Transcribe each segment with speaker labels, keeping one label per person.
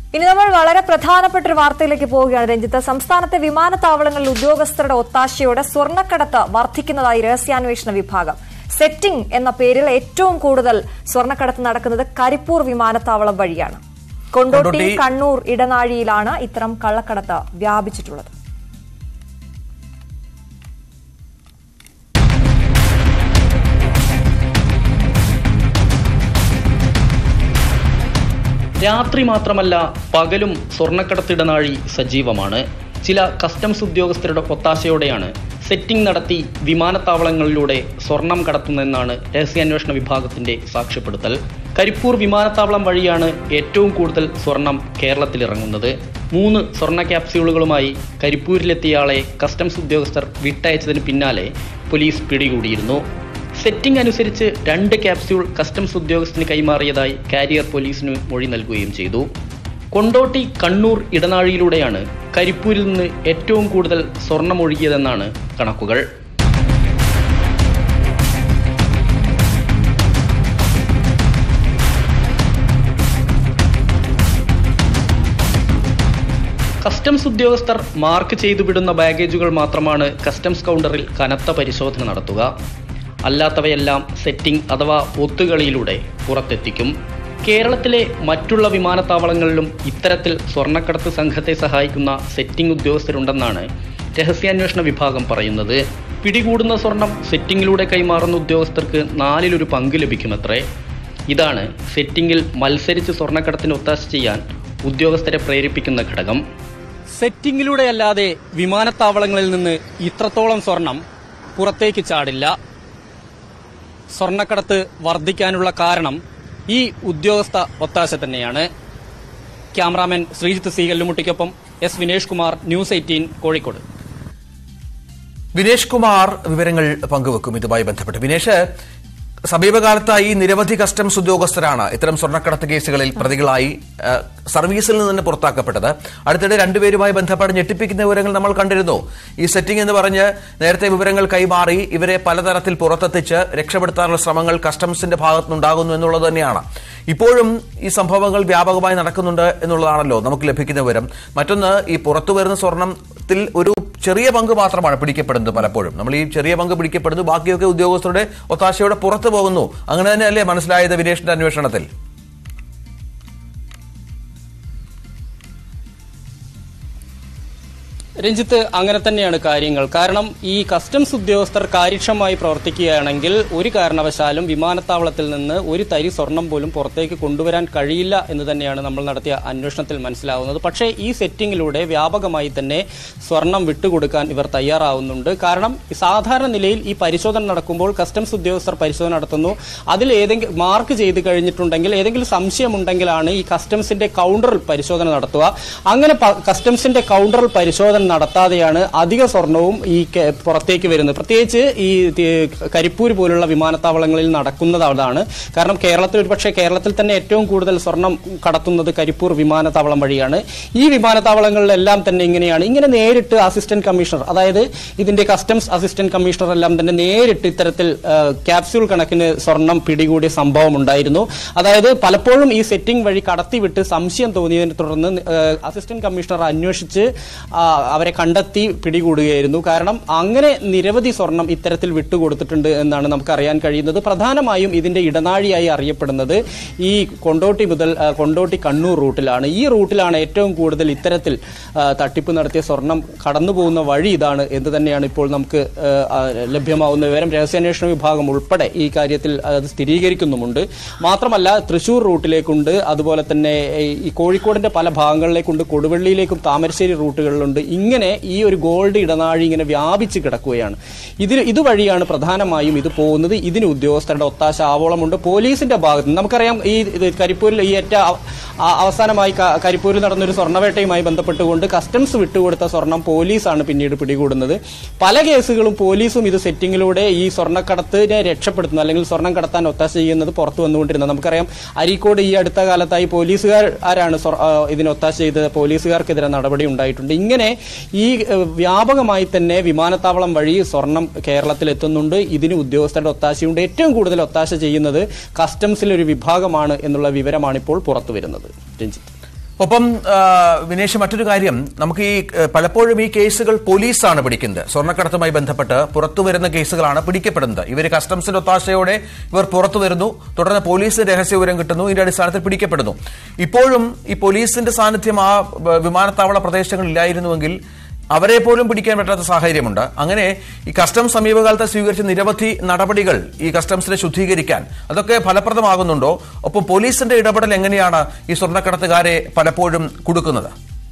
Speaker 1: ഇനി നമ്മൾ വളരെ പ്രധാനപ്പെട്ട ഒരു വാർത്തയിലേക്ക് പോവുകയാണ് രഞ്ജിത്ത് സംസ്ഥാനത്തെ വിമാനത്താവളങ്ങളിൽ ഉദ്യോഗസ്ഥരുടെ ഒത്താശയോടെ സ്വർണ്ണക്കടത്ത് വർദ്ധിക്കുന്നതായി രഹസ്യാന്വേഷണ വിഭാഗം സെറ്റിംഗ് എന്ന പേരിൽ ഏറ്റവും കൂടുതൽ സ്വർണ്ണക്കടത്ത് നടക്കുന്നത് കരിപ്പൂർ വിമാനത്താവളം വഴിയാണ് കൊണ്ടോട്ടി
Speaker 2: കൊണ്ടോട്ടി-
Speaker 1: കണ്ണൂർ ഇടനാഴിയിലാണ് ഇത്തരം കള്ളക്കടത്ത് വ്യാപിച്ചിട്ടുള്ളത്
Speaker 3: രാത്രി മാത്രമല്ല പകലും സ്വർണ്ണക്കടത്തിടനാഴി സജീവമാണ് ചില കസ്റ്റംസ് ഉദ്യോഗസ്ഥരുടെ ഒത്താശയോടെയാണ് സെറ്റിംഗ് നടത്തി വിമാനത്താവളങ്ങളിലൂടെ സ്വർണം കടത്തുന്നതെന്നാണ് രഹസ്യാന്വേഷണ വിഭാഗത്തിന്റെ സാക്ഷ്യപ്പെടുത്തൽ കരിപ്പൂർ വിമാനത്താവളം വഴിയാണ് ഏറ്റവും കൂടുതൽ സ്വർണം കേരളത്തിലിറങ്ങുന്നത് മൂന്ന് സ്വർണ്ണ ക്യാപ്സ്യൂളുകളുമായി കരിപ്പൂരിലെത്തിയയാളെ കസ്റ്റംസ് ഉദ്യോഗസ്ഥർ വിട്ടയച്ചതിന് പിന്നാലെ പോലീസ് പിടികൂടിയിരുന്നു സെറ്റിംഗ് അനുസരിച്ച് രണ്ട് ക്യാപ്സ്യൂൾ കസ്റ്റംസ് ഉദ്യോഗസ്ഥന് കൈമാറിയതായി കാരിയർ പോലീസിന് മൊഴി നൽകുകയും ചെയ്തു കൊണ്ടോട്ടി കണ്ണൂർ ഇടനാഴിയിലൂടെയാണ് കരിപ്പൂരിൽ നിന്ന് ഏറ്റവും കൂടുതൽ സ്വർണമൊഴുകിയതെന്നാണ് കണക്കുകൾ കസ്റ്റംസ് ഉദ്യോഗസ്ഥർ മാർക്ക് ചെയ്തു വിടുന്ന ബാഗേജുകൾ മാത്രമാണ് കസ്റ്റംസ് കൗണ്ടറിൽ കനത്ത പരിശോധന നടത്തുക അല്ലാത്തവയെല്ലാം സെറ്റിംഗ് അഥവാ ഒത്തുകളിയിലൂടെ പുറത്തെത്തിക്കും കേരളത്തിലെ മറ്റുള്ള വിമാനത്താവളങ്ങളിലും ഇത്തരത്തിൽ സ്വർണ്ണക്കടത്ത് സംഘത്തെ സഹായിക്കുന്ന സെറ്റിംഗ് ഉദ്യോഗസ്ഥരുണ്ടെന്നാണ് രഹസ്യാന്വേഷണ വിഭാഗം പറയുന്നത് പിടികൂടുന്ന സ്വർണം സെറ്റിംഗിലൂടെ കൈമാറുന്ന ഉദ്യോഗസ്ഥർക്ക് നാലിലൊരു പങ്ക് ലഭിക്കുമത്രേ ഇതാണ് സെറ്റിംഗിൽ മത്സരിച്ച് സ്വർണ്ണക്കടത്തിന് ഒത്താശ ചെയ്യാൻ ഉദ്യോഗസ്ഥരെ പ്രേരിപ്പിക്കുന്ന ഘടകം സെറ്റിംഗിലൂടെ അല്ലാതെ വിമാനത്താവളങ്ങളിൽ നിന്ന് ഇത്രത്തോളം സ്വർണം പുറത്തേക്ക് ചാടില്ല സ്വർണ്ണക്കടത്ത് വർദ്ധിക്കാനുള്ള കാരണം ഈ ഉദ്യോഗസ്ഥ ഒത്താശ തന്നെയാണ് ക്യാമറാമാൻ ശ്രീജിത്ത് സി കല്ലുമുട്ടിക്കൊപ്പം S Vinesh Kumar news eighteen Kozhikode
Speaker 2: Vinesh Kumar വിവരങ്ങൾ പങ്കുവെക്കും ഇതുമായി ബന്ധപ്പെട്ട് വിനേഷ് സമീപകാലത്തായി നിരവധി കസ്റ്റംസ് ഉദ്യോഗസ്ഥരാണ് ഇത്തരം സ്വർണ്ണക്കടത്ത് കേസുകളിൽ പ്രതികളായി ആ, സർവീസിൽ നിന്ന് തന്നെ പുറത്താക്കപ്പെട്ടത് അടുത്തിടെ രണ്ടുപേരുമായി ബന്ധപ്പെട്ട് ഞെട്ടിപ്പിക്കുന്ന വിവരങ്ങൾ നമ്മൾ കണ്ടിരുന്നു ഈ സെറ്റിംഗ് എന്ന് പറഞ്ഞ് നേരത്തെ വിവരങ്ങൾ കൈമാറി ഇവരെ പലതരത്തിൽ പുറത്തെത്തിച്ച് രക്ഷപ്പെടുത്താനുള്ള ശ്രമങ്ങൾ കസ്റ്റംസിന്റെ ഭാഗത്തുനിന്നുണ്ടാകുന്നു എന്നുള്ളത് തന്നെയാണ് ഇപ്പോഴും ഈ സംഭവങ്ങൾ വ്യാപകമായി നടക്കുന്നുണ്ട് എന്നുള്ളതാണല്ലോ നമുക്ക് ലഭിക്കുന്ന വിവരം മറ്റൊന്ന് ഈ പുറത്തു വരുന്ന സ്വർണത്തിൽ ഒരു ചെറിയ പങ്ക് മാത്രമാണ് പിടിക്കപ്പെടുന്നത് പലപ്പോഴും നമ്മൾ ഈ ചെറിയ പങ്ക് പിടിക്കപ്പെടുന്നു ബാക്കിയൊക്കെ ഉദ്യോഗസ്ഥരുടെ ഒത്താശയോടെ പുറത്തു പോകുന്നു അങ്ങനെ തന്നെയല്ലേ മനസ്സിലായത് വിനേഷിന്റെ അന്വേഷണത്തിൽ
Speaker 3: രഞ്ജിത്ത് അങ്ങനെ തന്നെയാണ് കാര്യങ്ങൾ കാരണം ഈ കസ്റ്റംസ് ഉദ്യോഗസ്ഥർ കാര്യക്ഷമമായി പ്രവർത്തിക്കുകയാണെങ്കിൽ ഒരു കാരണവശാലും വിമാനത്താവളത്തിൽ നിന്ന് ഒരു തരി സ്വർണം പോലും പുറത്തേക്ക് കൊണ്ടുവരാൻ കഴിയില്ല എന്ന് തന്നെയാണ് നമ്മൾ നടത്തിയ അന്വേഷണത്തിൽ മനസ്സിലാവുന്നത് പക്ഷേ ഈ സെറ്റിംഗിലൂടെ വ്യാപകമായി തന്നെ സ്വർണം വിട്ടുകൊടുക്കാൻ ഇവർ തയ്യാറാവുന്നുണ്ട് കാരണം സാധാരണ നിലയിൽ ഈ പരിശോധന നടക്കുമ്പോൾ കസ്റ്റംസ് ഉദ്യോഗസ്ഥർ പരിശോധന നടത്തുന്നു അതിൽ ഏതെങ്കിലും മാർക്ക് ചെയ്ത് കഴിഞ്ഞിട്ടുണ്ടെങ്കിൽ ഏതെങ്കിലും സംശയമുണ്ടെങ്കിലാണ് ഈ കസ്റ്റംസിന്റെ കൗണ്ടറിൽ പരിശോധന നടത്തുക അങ്ങനെ പ- കസ്റ്റംസിന്റെ കൗണ്ടറിൽ പരിശോധന നടത്താതെയാണ് അധിക സ്വർണവും ഈ കെ- പുറത്തേക്ക് വരുന്നത് പ്രത്യേകിച്ച് ഈ തി- കരിപ്പൂർ പോലുള്ള വിമാനത്താവളങ്ങളിൽ നടക്കുന്നത് അതാണ് കാരണം കേരളത്തിൽ ഒരുപക്ഷെ കേരളത്തിൽ തന്നെ ഏറ്റവും കൂടുതൽ സ്വർണം കടത്തുന്നത് കരിപ്പൂർ വിമാനത്താവളം വഴിയാണ് ഈ വിമാനത്താവളങ്ങളിലെല്ലാം തന്നെ ഇങ്ങനെയാണ് ഇങ്ങനെ നേരിട്ട് അസിസ്റ്റന്റ് കമ്മീഷണർ അതായത് ഇതിന്റെ കസ്റ്റംസ് അസിസ്റ്റന്റ് കമ്മീഷണർ എല്ലാം തന്നെ നേരിട്ട് ഇത്തരത്തിൽ ആ, ക്യാപ്സ്യൂൾ കണക്കിന് സ്വർണം പിടികൂടിയ സംഭവം ഉണ്ടായിരുന്നു അതായത് പലപ്പോഴും ഈ സെറ്റിംഗ് വഴി കടത്തിവിട്ട് സംശയം തോന്നിയതിനെ തുടർന്ന് ആ, അസിസ്റ്റന്റ് കമ്മീഷണർ അന്വേഷിച്ച് ആ, അവരെ കണ്ടെത്തി പിടികൂടുകയായിരുന്നു കാരണം അങ്ങനെ നിരവധി സ്വർണം ഇത്തരത്തിൽ വിട്ടുകൊടുത്തിട്ടുണ്ട് എന്നാണ് നമുക്ക് അറിയാൻ കഴിയുന്നത് പ്രധാനമായും ഇതിന്റെ ഇടനാഴിയായി അറിയപ്പെടുന്നത് ഈ കൊണ്ടോട്ടി മുതൽ ആ, കൊണ്ടോട്ടി കണ്ണൂർ റൂട്ടിലാണ് ഈ റൂട്ടിലാണ് ഏറ്റവും കൂടുതൽ ഇത്തരത്തിൽ ആ, തട്ടിപ്പ് നടത്തിയ സ്വർണം കടന്നു പോകുന്ന വഴി ഇതാണ് എന്ന് തന്നെയാണ് ഇപ്പോൾ നമുക്ക് ആ, ആ, ലഭ്യമാവുന്ന വിവരം രഹസ്യാന്വേഷണ വിഭാഗം ഉൾപ്പെടെ ഈ കാര്യത്തിൽ അത് സ്ഥിരീകരിക്കുന്നുമുണ്ട് മാത്രമല്ല തൃശൂർ റൂട്ടിലേക്കുണ്ട് അതുപോലെ തന്നെ ഈ കോഴിക്കോടിന്റെ പല ഭാഗങ്ങളിലേക്കുണ്ട് കൊടുവള്ളിയിലേക്കും താമരശ്ശേരി റൂട്ടുകളിലുണ്ട് ഇങ്ങനെ ഈ ഒരു ഗോൾഡ് ഇടനാഴി ഇങ്ങനെ വ്യാപിച്ച് കിടക്കുകയാണ് ഇതിൽ ഇതുവഴിയാണ് പ്രധാനമായും ഇത് പോകുന്നത് ഇതിന് ഉദ്യോഗസ്ഥരുടെ ഒത്താശ ആവോളമുണ്ട് പോലീസിന്റെ ഭാഗത്ത് നിന്ന് നമുക്കറിയാം ഈ ഇത് കരിപ്പൂരിൽ ഈ ഏറ്റ അവ- ആ- അവസാനമായി ക- കരിപ്പൂരിൽ നടന്നൊരു സ്വർണ്ണവേട്ടയുമായി ബന്ധപ്പെട്ടുകൊണ്ട് കസ്റ്റംസ് വിട്ടുകൊടുത്ത സ്വർണം പോലീസാണ് പിന്നീട് പിടികൂടുന്നത് പല കേസുകളും പോലീസും ഇത് സെറ്റിംഗിലൂടെ ഈ സ്വർണ്ണക്കടത്തിനെ രക്ഷപ്പെടുത്തുന്നു അല്ലെങ്കിൽ സ്വർണം കടത്താൻ ഒത്താശ ചെയ്യുന്നത് പുറത്തു വന്നുകൊണ്ടിരുന്നത് നമുക്കറിയാം അരീക്കോട് ഈ അടുത്ത കാലത്തായി പോലീസുകാർ ആരാണ് സ്വർ- ആ, ഇതിന് ഒത്താശ ചെയ്തത് പോലീസുകാർക്കെതിരെ നടപടി ഉണ്ടായിട്ടുണ്ട് ഇങ്ങനെ ഈ ഏഹ്, വ്യാപകമായി തന്നെ വിമാനത്താവളം വഴി സ്വർണം കേരളത്തിൽ എത്തുന്നുണ്ട് ഇതിന് ഉദ്യോഗസ്ഥരുടെ ഒത്താശയുണ്ട് ഏറ്റവും കൂടുതൽ ഒത്താശ ചെയ്യുന്നത് കസ്റ്റംസിലെ ഒരു വിഭാഗമാണ് എന്നുള്ള വിവരമാണ് ഇപ്പോൾ പുറത്തു വരുന്നത് രഞ്ജിത്ത്
Speaker 2: ഒപ്പം ആ, വിനേഷ് മറ്റൊരു കാര്യം നമുക്ക് ഈ ആ, പലപ്പോഴും ഈ കേസുകൾ പോലീസാണ് പിടിക്കുന്നത് സ്വർണ്ണക്കടത്തുമായി ബന്ധപ്പെട്ട് പുറത്തു വരുന്ന കേസുകളാണ് പിടിക്കപ്പെടുന്നത് ഇവർ കസ്റ്റംസിന്റെ ഒത്താശയോടെ ഇവർ പുറത്തു വരുന്നു തുടർന്ന് പോലീസ് രഹസ്യവിവരം കിട്ടുന്നു ഇതിന്റെ അടിസ്ഥാനത്തിൽ പിടിക്കപ്പെടുന്നു ഇപ്പോഴും ഈ പോലീസിന്റെ സാന്നിധ്യം ആ ബ- വിമാനത്താവള പ്രദേശങ്ങളിൽ ഇല്ലായിരുന്നുവെങ്കിൽ അവരെ പോലും പിടിക്കാൻ പറ്റാത്ത സാഹചര്യമുണ്ട് അങ്ങനെ ഈ കസ്റ്റംസ് സമീപകാലത്ത് സ്വീകരിച്ച നിരവധി നടപടികൾ ഈ കസ്റ്റംസിനെ ശുദ്ധീകരിക്കാൻ അതൊക്കെ ഫലപ്രദമാകുന്നുണ്ടോ ഒപ്പം പോലീസിന്റെ ഇടപെടൽ എങ്ങനെയാണ് ഈ സ്വർണ്ണക്കടത്തുകാരെ പലപ്പോഴും കൊടുക്കുന്നത്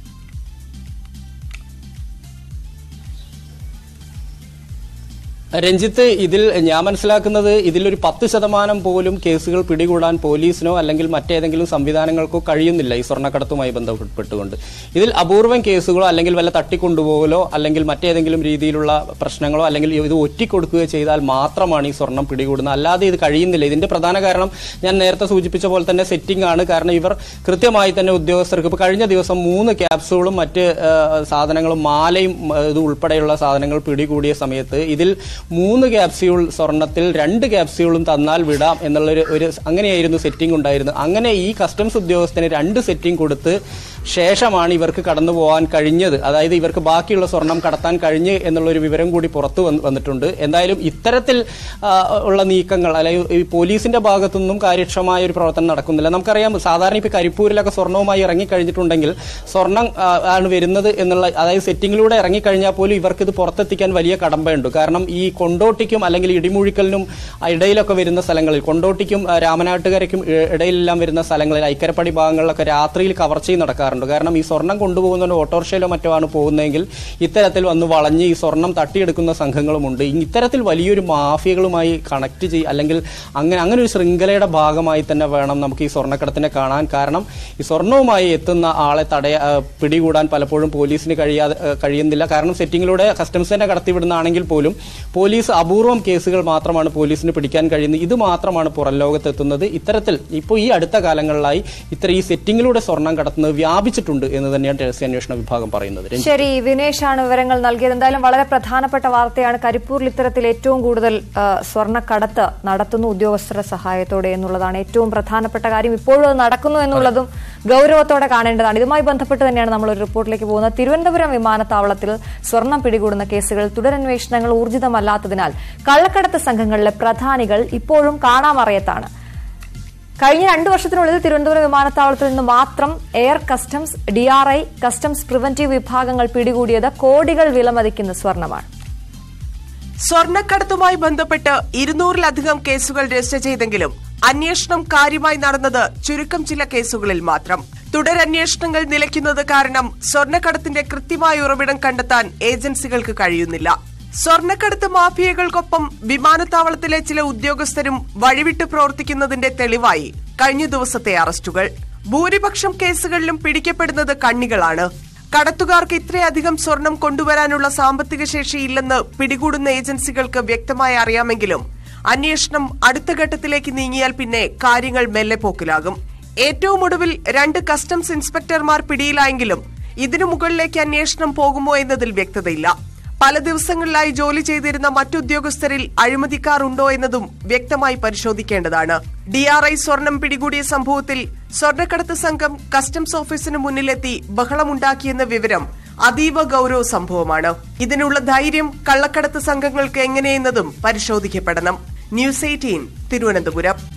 Speaker 3: രഞ്ജിത്ത് ഇതിൽ ഞാൻ മനസ്സിലാക്കുന്നത് ഇതിലൊരു പത്ത് ശതമാനം പോലും കേസുകൾ പിടികൂടാൻ പോലീസിനോ അല്ലെങ്കിൽ മറ്റേതെങ്കിലും സംവിധാനങ്ങൾക്കോ കഴിയുന്നില്ല ഈ സ്വർണ്ണക്കടത്തുമായി ബന്ധപ്പെട്ടുകൊണ്ട് ഇതിൽ അപൂർവം കേസുകളോ അല്ലെങ്കിൽ വല്ല തട്ടിക്കൊണ്ടുപോകലോ അല്ലെങ്കിൽ മറ്റേതെങ്കിലും രീതിയിലുള്ള പ്രശ്നങ്ങളോ അല്ലെങ്കിൽ ഇത് ഒറ്റിക്കൊടുക്കുകയോ ചെയ്താൽ മാത്രമാണ് ഈ സ്വർണം പിടികൂടുന്നത് അല്ലാതെ ഇത് കഴിയുന്നില്ല ഇതിന്റെ പ്രധാന കാരണം ഞാൻ നേരത്തെ സൂചിപ്പിച്ച പോലെ തന്നെ സെറ്റിംഗ് ആണ് കാരണം ഇവർ കൃത്യമായി തന്നെ ഉദ്യോഗസ്ഥർക്ക് ഇപ്പൊ കഴിഞ്ഞ ദിവസം മൂന്ന് ക്യാപ്സൂളും മറ്റ് ആ, സാധനങ്ങളും മാലയും ആ, ഇത് ഉൾപ്പെടെയുള്ള സാധനങ്ങൾ പിടികൂടിയ സമയത്ത് ഇതിൽ മൂന്ന് ക്യാപ്സ്യൂൾ സ്വർണത്തിൽ രണ്ട് ക്യാപ്സ്യൂളും തന്നാൽ വിടാം എന്നുള്ളൊരു ഒരു അങ്ങനെയായിരുന്നു സെറ്റിംഗ് ഉണ്ടായിരുന്നത് അങ്ങനെ ഈ കസ്റ്റംസ് ഉദ്യോഗസ്ഥന് രണ്ട് സെറ്റിംഗ് കൊടുത്ത് ശേഷമാണ് ഇവർക്ക് കടന്നു പോകാൻ കഴിഞ്ഞത് അതായത് ഇവർക്ക് ബാക്കിയുള്ള സ്വർണം കടത്താൻ കഴിഞ്ഞ് എന്നുള്ളൊരു വിവരം കൂടി പുറത്തു വന്ന് വന്നിട്ടുണ്ട് എന്തായാലും ഇത്തരത്തിൽ ആ, ഉള്ള നീക്കങ്ങൾ അല്ലെങ്കിൽ ഈ പോലീസിന്റെ ഭാഗത്തുനിന്നും കാര്യക്ഷമമായ ഒരു പ്രവർത്തനം നടക്കുന്നില്ല നമുക്കറിയാം സാധാരണ ഇപ്പൊ കരിപ്പൂരിലൊക്കെ സ്വർണവുമായി ഇറങ്ങിക്കഴിഞ്ഞിട്ടുണ്ടെങ്കിൽ സ്വർണം ആ, ആണ് വരുന്നത് എന്നുള്ള അതായത് സെറ്റിംഗിലൂടെ ഇറങ്ങിക്കഴിഞ്ഞാൽ പോലും ഇവർക്ക് ഇത് പുറത്തെത്തിക്കാൻ വലിയ കടമ്പയുണ്ട് കാരണം ഈ കൊണ്ടോട്ടിക്കും അല്ലെങ്കിൽ ഇടിമുഴിക്കലിനും ഇടയിലൊക്കെ വരുന്ന സ്ഥലങ്ങളിൽ കൊണ്ടോട്ടിക്കും ആ, രാമനാട്ടുകരയ്ക്കും ഇ- ഇടയിലെല്ലാം വരുന്ന സ്ഥലങ്ങളിൽ ഐക്കരപ്പടി ഭാഗങ്ങളിലൊക്കെ രാത്രിയിൽ കവർച്ചയും നടക്കാറുണ്ട് കാരണം ഈ സ്വർണം കൊണ്ടുപോകുന്ന ഓട്ടോറിക്ഷയിലോ മറ്റോ ആണ് പോകുന്നതെങ്കിൽ ഇത്തരത്തിൽ വന്ന് വളഞ്ഞ് ഈ സ്വർണം തട്ടിയെടുക്കുന്ന സംഘങ്ങളുമുണ്ട് ഇ- ഇത്തരത്തിൽ വലിയൊരു മാഫിയകളുമായി കണക്ട് ചെയ്യും അല്ലെങ്കിൽ അങ്ങനെ അങ്ങനെ ഒരു ശൃംഖലയുടെ ഭാഗമായി തന്നെ വേണം നമുക്ക് ഈ സ്വർണ്ണക്കടത്തിനെ കാണാൻ കാരണം ഈ സ്വർണവുമായി എത്തുന്ന ആളെ തടയ ആ, പിടികൂടാൻ പലപ്പോഴും പോലീസിന് കഴിയാതെ ആ, കഴിയുന്നില്ല കാരണം സെറ്റിങ്ങിലൂടെ കസ്റ്റംസ് തന്നെ കടത്തിവിടുന്നതാണെങ്കിൽ പോലും പോലീസ് അപൂർവം കേസുകൾ മാത്രമാണ് പോലീസിന് പിടിക്കാൻ കഴിയുന്നത് ഇത് മാത്രമാണ് പുറം ലോകത്തെത്തുന്നത് ഇത്തരത്തിൽ ഇപ്പോൾ ഈ അടുത്ത കാലങ്ങളിലായി ഇത്ര ഈ സെറ്റിങ്ങിലൂടെ സ്വർണം കടത്തുന്നത് വ്യാപിച്ചിട്ടുണ്ട് എന്ന് തന്നെയാണ് രഹസ്യാന്വേഷണ വിഭാഗം പറയുന്നത് രഞ്ജിത്ത്.
Speaker 1: ശരി വിനേഷാണ് വിവരങ്ങൾ നൽകിയത് എന്തായാലും വളരെ പ്രധാനപ്പെട്ട വാർത്തയാണ് കരിപ്പൂരിൽ ഇത്തരത്തിൽ ഏറ്റവും കൂടുതൽ ആ, സ്വർണ്ണക്കടത്ത് നടത്തുന്നു ഉദ്യോഗസ്ഥരുടെ സഹായത്തോടെ എന്നുള്ളതാണ് ഏറ്റവും പ്രധാനപ്പെട്ട കാര്യം ഇപ്പോഴും അത് നടക്കുന്നു എന്നുള്ളതും ഗൗരവത്തോടെ കാണേണ്ടതാണ് ഇതുമായി ബന്ധപ്പെട്ട് തന്നെയാണ് നമ്മൾ ഒരു റിപ്പോർട്ടിലേക്ക് പോകുന്നത് തിരുവനന്തപുരം വിമാനത്താവളത്തിൽ സ്വർണം പിടികൂടുന്ന കേസുകൾ തുടരന്വേഷണങ്ങൾ ഊർജിതമല്ലാത്തതിനാൽ കള്ളക്കടത്ത് സംഘങ്ങളിലെ പ്രധാനികൾ ഇപ്പോഴും കാണാമറയത്താണ് കഴിഞ്ഞ രണ്ടു വർഷത്തിനുള്ളിൽ തിരുവനന്തപുരം വിമാനത്താവളത്തിൽ നിന്ന് മാത്രം air customs DRI customs preventive വിഭാഗങ്ങൾ പിടികൂടിയത് കോടികൾ വിലമതിക്കുന്ന സ്വർണമാണ്
Speaker 4: സ്വർണ്ണക്കടത്തുമായി ബന്ധപ്പെട്ട് ഇരുന്നൂറിലധികം കേസുകൾ രജിസ്റ്റർ ചെയ്തെങ്കിലും അന്വേഷണം കാര്യമായി നടന്നത് ചുരുക്കം ചില കേസുകളിൽ മാത്രം തുടരന്വേഷണങ്ങൾ നിലയ്ക്കുന്നത് കാരണം സ്വർണ്ണക്കടത്തിന്റെ കൃത്യമായ ഉറവിടം കണ്ടെത്താൻ ഏജൻസികൾക്ക് കഴിയുന്നില്ല സ്വർണ്ണക്കടത്ത് മാഫിയകൾക്കൊപ്പം വിമാനത്താവളത്തിലെ ചില ഉദ്യോഗസ്ഥരും വഴിവിട്ട് പ്രവർത്തിക്കുന്നതിന്റെ തെളിവായി കഴിഞ്ഞ ദിവസത്തെ അറസ്റ്റുകൾ ഭൂരിപക്ഷം കേസുകളിലും പിടിക്കപ്പെടുന്നത് കണ്ണികളാണ് കടത്തുകാർക്ക് ഇത്രയധികം സ്വർണം കൊണ്ടുവരാനുള്ള സാമ്പത്തിക ശേഷി ഇല്ലെന്ന് പിടികൂടുന്ന ഏജൻസികൾക്ക് വ്യക്തമായി അറിയാമെങ്കിലും അന്വേഷണം അടുത്ത ഘട്ടത്തിലേക്ക് നീങ്ങിയാൽ പിന്നെ കാര്യങ്ങൾ മെല്ലെ പോക്കിലാകും ഏറ്റവും ഒടുവിൽ രണ്ട് കസ്റ്റംസ് ഇൻസ്പെക്ടർമാർ പിടിയിലായെങ്കിലും ഇതിനു മുകളിലേക്ക് അന്വേഷണം പോകുമോ എന്നതിൽ വ്യക്തതയില്ല പല ദിവസങ്ങളിലായി ജോലി ചെയ്തിരുന്ന മറ്റുദ്യോഗസ്ഥരിൽ അഴിമതിക്കാർ ഉണ്ടോ എന്നതും വ്യക്തമായി പരിശോധിക്കേണ്ടതാണ് ഡിആർഐ സ്വർണം പിടികൂടിയ സംഭവത്തിൽ സ്വർണ്ണക്കടത്ത് സംഘം കസ്റ്റംസ് ഓഫീസിന് മുന്നിലെത്തി ബഹളമുണ്ടാക്കിയെന്ന വിവരം അതീവ ഗൗരവ സംഭവമാണ് ഇതിനുള്ള ധൈര്യം കള്ളക്കടത്ത് സംഘങ്ങൾക്ക് എങ്ങനെയെന്നതും പരിശോധിക്കപ്പെടണം ന്യൂസ് എയ്റ്റീൻ തിരുവനന്തപുരം